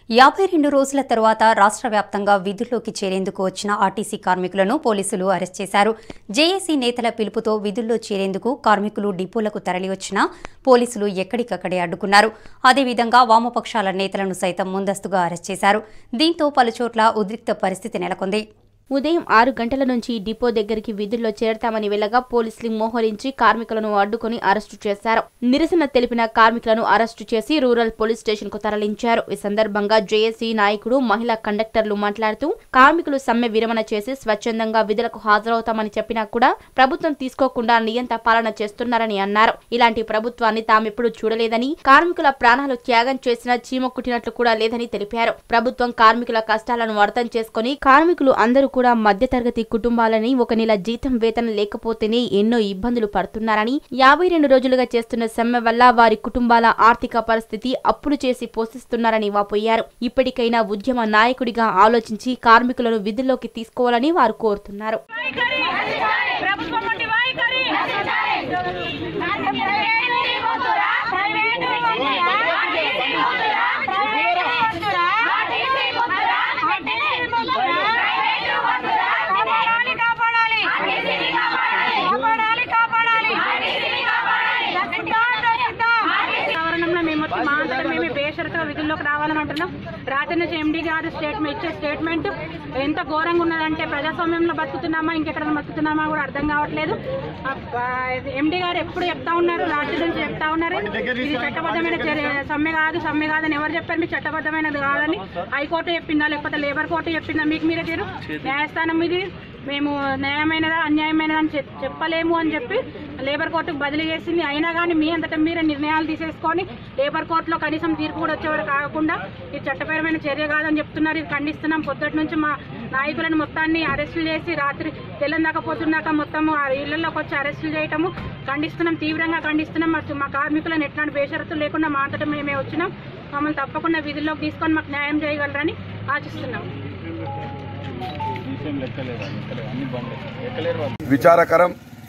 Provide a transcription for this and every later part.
యాభై రెండు రోజుల తరువాత రాష్ట్ర వ్యాప్తంగా విధుల్లోకి చేరేందుకు వచ్చిన ఆర్టీసీ కార్మికులను పోలీసులు అరెస్ట్ చేశారు జేఏసీ నేతల పిలుపుతో విధుల్లో చేరేందుకు కార్మికులు డిపోలకు తరలివచ్చినా పోలీసులు ఎక్కడికక్కడే అడ్డుకున్నారు అదేవిధంగా వామపక్షాల నేతలను సైతం ముందస్తుగా అరెస్ట్ చేశారు దీంతో పలుచోట్ల ఉద్రిక్త పరిస్థితి నెలకొంది ఉదయం ఆరు గంటల నుంచి డిపో దగ్గరికి విధుల్లో చేరతామని వెళ్ళగా పోలీసులు మోహరించి కార్మికులను అడ్డుకుని అరెస్టు చేశారు నిరసన తెలిపిన కార్మికులను అరెస్టు చేసి రూరల్ పోలీస్ స్టేషన్ కు తరలించారు ఈ సందర్భంగా జేఏసీ నాయకుడు మహిళా కండక్టర్లు మాట్లాడుతూ కార్మికులు సమ్మె విరమణ చేసి స్వచ్ఛందంగా విధులకు హాజరవుతామని చెప్పినా కూడా ప్రభుత్వం తీసుకోకుండా నియంత పాలన చేస్తున్నారని అన్నారు ఇలాంటి ప్రభుత్వాన్ని తామెప్పుడు చూడలేదని కార్మికుల ప్రాణాలు త్యాగం చేసిన చీమ కుట్టినట్లు కూడా లేదని తెలిపారు ప్రభుత్వం కార్మికుల కష్టాలను అర్థం చేసుకుని కార్మికులు అందరూ కూడా మధ్యతరగతి కుటుంబాలని ఒక నెల జీతం వేతనం లేకపోతేనే ఎన్నో ఇబ్బందులు పడుతున్నారని యాభై రెండు రోజులుగా చేస్తున్న సమ్మె వల్ల వారి కుటుంబాల ఆర్థిక పరిస్థితి అప్పులు చేసి పోషిస్తున్నారని వాపోయారు ఇప్పటికైనా ఉద్యమ నాయకుడిగా ఆలోచించి కార్మికులను విధుల్లోకి తీసుకోవాలని వారు కోరుతున్నారు వైఖరి ప్రభుత్వం నుండి వైఖరి ప్రైవేటు కాపాడాలి కాపాడాలి కాపాడాలి కాపాడాలి వాతావరణంలో మేము వచ్చి మా అంతటా మేమే బేషరతుగా విధుల్లోకి రావాలని అంటున్నాం రాత్రి నుంచి ఎండీ గారు స్టేట్మెంట్ ఇచ్చే స్టేట్మెంట్ ఎంత ఘోరంగా ఉన్నదంటే ప్రజాస్వామ్యంలో బతుకుతున్నామా ఇంకెక్కడ బతుకుతున్నామా కూడా అర్థం కావట్లేదు ఎండీ గారు ఎప్పుడు చెప్తా ఉన్నారు రాత్రి నుంచి చెప్తా ఉన్నారు ఇది చట్టబద్ధమైన చర్య సమ్మె కాదు సమ్మె కాదని ఎవరు చెప్పారు మీకు చట్టబద్ధమైనది కాదని హైకోర్టు చెప్పిందా లేకపోతే లేబర్ కోర్టు చెప్పిందా మీకు మీరే తీరు న్యాయస్థానం ఇది మేము న్యాయమైనదా అన్యాయమైనదా అని చెప్- చెప్పలేము అని చెప్పి లేబర్ కోర్టుకు బదిలీ చేసింది అయినా కానీ మీ అంతటా మీరే నిర్ణయాలు తీసేసుకొని లేబర్ కోర్టులో కనీసం తీర్పు కూడా వచ్చేవారు కాకుండా ఇది చట్టపరమైన చర్య కాదని చెప్తున్నారు ఇది ఖండిస్తున్నాం పొద్దుటి నుంచి మా నాయకులను మొత్తాన్ని అరెస్టులు చేసి రాత్రి తెల్లందాక పొద్దున్నాక మొత్తం ఆ ఇళ్లలోకి వచ్చి అరెస్టులు చేయటము ఖండిస్తున్నాం తీవ్రంగా ఖండిస్తున్నాం మా మా కార్మికులను ఎట్లాంటి బేషరతులు లేకుండా మా అంతటా మేమే వచ్చినాం మమ్మల్ని తప్పకుండా విధుల్లోకి తీసుకొని మాకు న్యాయం చేయగలరని ఆశిస్తున్నాం విచారకరం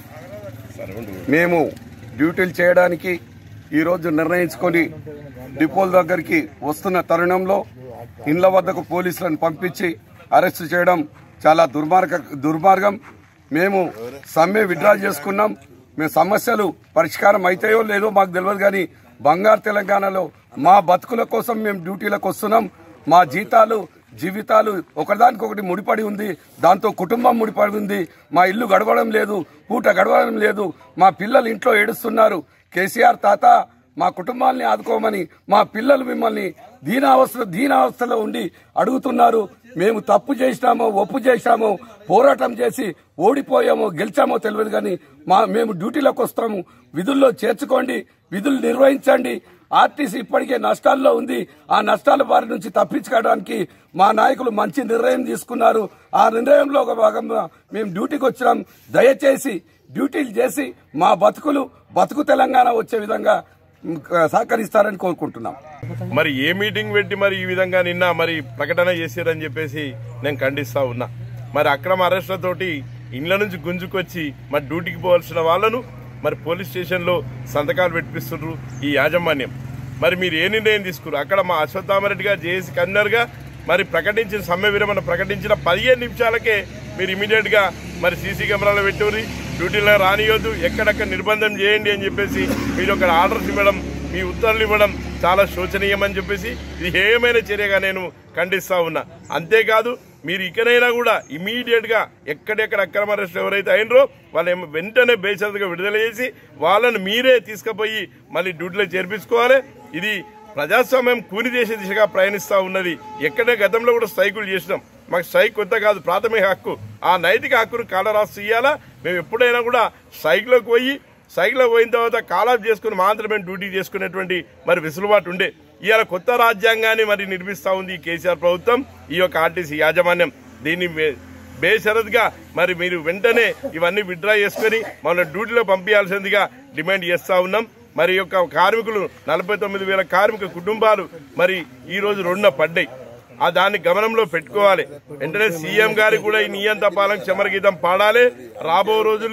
మేము డ్యూటీలు చేయడానికి ఈరోజు నిర్ణయించుకొని డిపోల దగ్గరికి వస్తున్న తరుణంలో ఇండ్ల వద్దకు పోలీసులను పంపించి అరెస్ట్ చేయడం చాలా దుర్మార్గ దుర్మార్గం మేము సమ్మె విడ్రా చేసుకున్నాం మేము సమస్యలు పరిష్కారం అవుతాయో లేదో మాకు తెలియదు కానీ బంగారు తెలంగాణలో మా బతుకుల కోసం మేము డ్యూటీలకు వస్తున్నాం మా జీతాలు జీవితాలు ఒకదానికొకటి ముడిపడి ఉంది దాంతో కుటుంబం ముడిపడి ఉంది మా ఇల్లు గడవడం లేదు పూట గడవడం లేదు మా పిల్లలు ఇంట్లో ఏడుస్తున్నారు కేసీఆర్ తాత మా కుటుంబాల్ని ఆదుకోమని మా పిల్లలు మిమ్మల్ని దీనావస్థ దీనావస్థలో ఉండి అడుగుతున్నారు మేము తప్పు చేసినామో ఒప్పు చేసినామో పోరాటం చేసి ఓడిపోయామో గెలిచామో తెలియదు కానీ మా మేము డ్యూటీలోకి వస్తాము విధుల్లో చేర్చుకోండి విధులు నిర్వహించండి ఆర్టీసీ ఇప్పటికే నష్టాల్లో ఉంది ఆ నష్టాల బారి నుంచి తప్పించుకోవడానికి మా నాయకులు మంచి నిర్ణయం తీసుకున్నారు ఆ నిర్ణయంలో ఒక భాగంగా మేము డ్యూటీకి వచ్చినాం దయచేసి డ్యూటీలు చేసి మా బతుకులు బతుకు తెలంగాణ వచ్చే విధంగా మ్, సహకరిస్తారని కోరుకుంటున్నాం మరి ఏ మీటింగ్ పెట్టి మరి ఈ విధంగా నిన్న మరి ప్రకటన చేశారని చెప్పేసి నేను ఖండిస్తా ఉన్నా మరి అక్రమ అరెస్టులతోటి ఇండ్ల నుంచి గుంజుకొచ్చి మరి డ్యూటీకి పోవాల్సిన వాళ్ళను మరి పోలీస్ స్టేషన్లో సంతకాలు పెట్టిస్తున్నారు ఈ యాజమాన్యం మరి మీరు ఏ నిర్ణయం తీసుకున్నారు అక్కడ మా అశ్వత్థామరెడ్డి గారు జేఏసీ కన్వీనర్గా మరి ప్రకటించిన సమ్మె విరమణ ప్రకటించిన పదిహేను నిమిషాలకే మీరు ఇమీడియట్ గా మరి సీసీ కెమెరాలు పెట్టుకుని డ్యూటీలో రానియొద్దు ఎక్కడక్కడ నిర్బంధం చేయండి అని చెప్పేసి మీరు ఒక ఆర్డర్స్ ఇవ్వడం మీ ఉత్తర్వులు ఇవ్వడం చాలా శోచనీయమని చెప్పేసి ఇది హేయమైన చర్యగా నేను ఖండిస్తా ఉన్నా అంతేకాదు మీరు ఇకనైనా కూడా ఇమీడియట్ గా ఎక్కడెక్కడ అక్రమ అరెస్ట్ ఎవరైతే అయినరో వాళ్ళు ఏమో వెంటనే బేషరతుగా విడుదల చేసి వాళ్ళని మీరే తీసుకుపోయి మళ్ళీ డ్యూటీలో చేర్పించుకోవాలి ఇది ప్రజాస్వామ్యం కూని చేసే దిశగా ప్రయాణిస్తా ఉన్నది ఎక్కడే గతంలో కూడా స్ట్రైకులు చేసినాం మాకు స్ట్రైక్ కొత్త కాదు ప్రాథమిక హక్కు ఆ నైతిక హక్కును కాలరాస్తూ ఇయ్యాలా మేము ఎప్పుడైనా కూడా స్ట్రైక్లోకి పోయి స్ట్రైక్లో పోయిన తర్వాత కాలాఫ్ చేసుకుని మాత్రమే డ్యూటీ చేసుకునేటువంటి మరి విసులుబాటు ఉండే ఇవాళ కొత్త రాజ్యాంగాన్ని మరి నిర్మిస్తా ఉంది ఈ కేసీఆర్ ప్రభుత్వం ఈ యొక్క ఆర్టీసీ యాజమాన్యం దీన్ని మే- బేషరతుగా మరి మీరు వెంటనే ఇవన్నీ విత్డ్రా చేసుకుని మన డ్యూటీలో పంపించాల్సిందిగా డిమాండ్ చేస్తా ఉన్నాం మరి ఈ యొక్క కార్మికులు నలభై తొమ్మిది వేల కార్మిక కుటుంబాలు మరి ఈ రోజు రెండున పడ్డాయి ఆ దాన్ని గమనంలో పెట్టుకోవాలి వెంటనే సీఎం గారికి కూడా ఈ నియంత పాలన చమరగీతం పాడాలి రాబో రోజుల్లో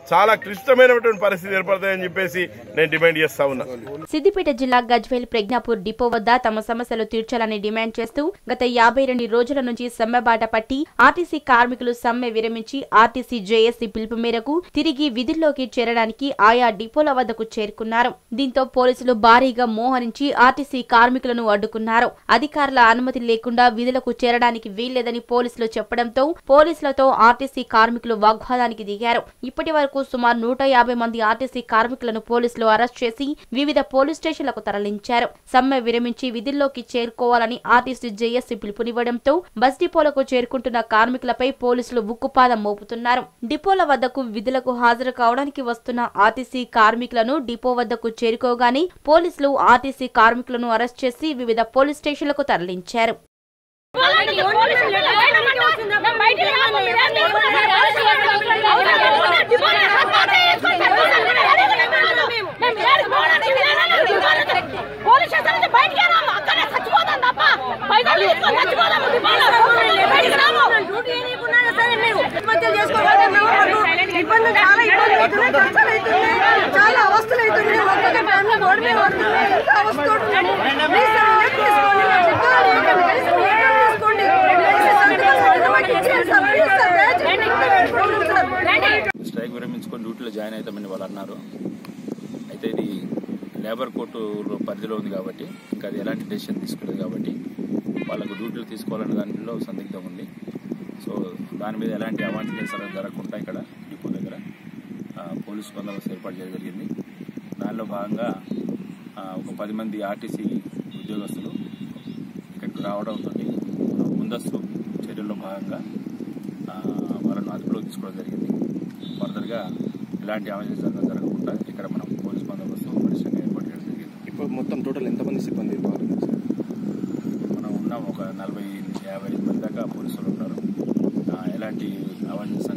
చాలా క్లిష్టమైనటువంటి పరిస్థితి ఏర్పడతాయని చెప్పేసి నేను డిమాండ్ చేస్తా ఉన్నా సిద్దిపేట జిల్లా గజ్వేల్ ప్రజ్ఞాపూర్ డిపో వద్ద తమ సమస్యలు తీర్చాలని డిమాండ్ చేస్తూ గత యాభై రెండు రోజుల నుంచి సమ్మెబాట పట్టి ఆర్టీసీ కార్మికులు సమ్మె విరమించి ఆర్టీసీ జేఏసీ పిలుపు మేరకు తిరిగి విధుల్లోకి చేరడానికి ఆయా డిపోల వద్దకు చేరుకున్నారు దీంతో పోలీసులు భారీగా మోహరించి ఆర్టీసీ కార్మికులను అడ్డుకున్నారు అధికారుల అనుమతి లేకుండా విధులకు చేరడానికి వీల్లేదని పోలీసులు చెప్పడంతో పోలీసులతో ఆర్టీసీ కార్మికులు వాగ్వాదానికి దిగారు ఇప్పటి వరకు సుమారు నూట యాభై మంది ఆర్టీసీ కార్మికులను పోలీసులు అరెస్ట్ చేసి వివిధ పోలీస్ స్టేషన్లకు తరలించారు సమ్మె విరమించి విధుల్లోకి చేరుకోవాలని ఆర్టీసీ జేఎస్సీ పిలుపునివ్వడంతో బస్ డిపోలకు చేరుకుంటున్న కార్మికులపై పోలీసులు ఉక్కుపాదం మోపుతున్నారు డిపోల వద్దకు విధులకు హాజరు కావడానికి వస్తున్న ఆర్టీసీ కార్మికులను డిపో వద్దకు చేరుకోగానే పోలీసులు ఆర్టీసీ కార్మికులను అరెస్ట్ చేసి వివిధ పోలీస్ స్టేషన్లకు తరలించారు పోలీస్ స్టేషన్ నుంచి బయటికి రాము అక్కడే చచ్చిపోతాం తప్ప పైసలు తీసుకొని చచ్చిపోతాము బయటికి రాము డ్యూటీ చేయకుండా సరే మీరు ఆత్మహత్యలు చేసుకోవాలన్నాము మాకు ఇబ్బందులు చాలా ఇబ్బందులు అవుతున్నాయి కష్టాలు అవుతున్నాయి చాలా అవస్థలు అవుతున్నాయి ఒక్కొక్క ఫ్యామిలీ రోడ్డు మీద పడుతున్నాయి ఎంత అవస్థ ఉంటున్నాము ప్లీజ్ సార్ లెక్క తీసుకోండి మా చిక్కలు లేకండి కనీసం లెక్క తీసుకోండి కనీసం సంతకాలు పెట్టిన మాకు ఇచ్చేయండి సార్ ప్లీజ్ సార్ దయచేసి ఇంత పెట్టుకోండి సార్ స్ట్రైక్ విరమించుకొని డ్యూటీలో జాయిన్ అవుతామని వాళ్ళు అన్నారు అయితే ఇది లేబర్ కోర్టు పరిధిలో ఉంది కాబట్టి ఇంకా అది ఎలాంటి డెసిషన్ తీసుకోలేదు కాబట్టి వాళ్ళకు డ్యూటీలు తీసుకోవాలనే దానిలో సందిగ్ధం ఉంది సో దాని మీద ఎలాంటి అవాంఛనీయ సరే జరగకుండా ఇక్కడ డిపో దగ్గర ఆ, పోలీసు బందోబస్తు ఏర్పాటు చేయడం జరిగింది దానిలో భాగంగా ఆ, ఒక పది మంది ఆర్టీసీ ఉద్యోగస్తులు ఇక్కడికి రావడంతో ముందస్తు చర్యల్లో భాగంగా ఆ, వాళ్ళను అదుపులోకి తీసుకోవడం జరిగింది ఫర్దర్గా ఎలాంటి అవాంఛనీయ జరగకుండా ఇక్కడ మనం పోలీస్ బందోబస్తు పటిష్టంగా ఏర్పాటు చేయడం జరిగింది ఇప్పుడు మొత్తం టోటల్ ఎంతమంది సిబ్బంది పాల్గొన్నారు సార్? మనం ఉన్నాం ఒక నలభై యాభై ఐదు మంది దాకా పోలీసులు ఉన్నారు ఆ, ఎలాంటి అవాంఛనీయ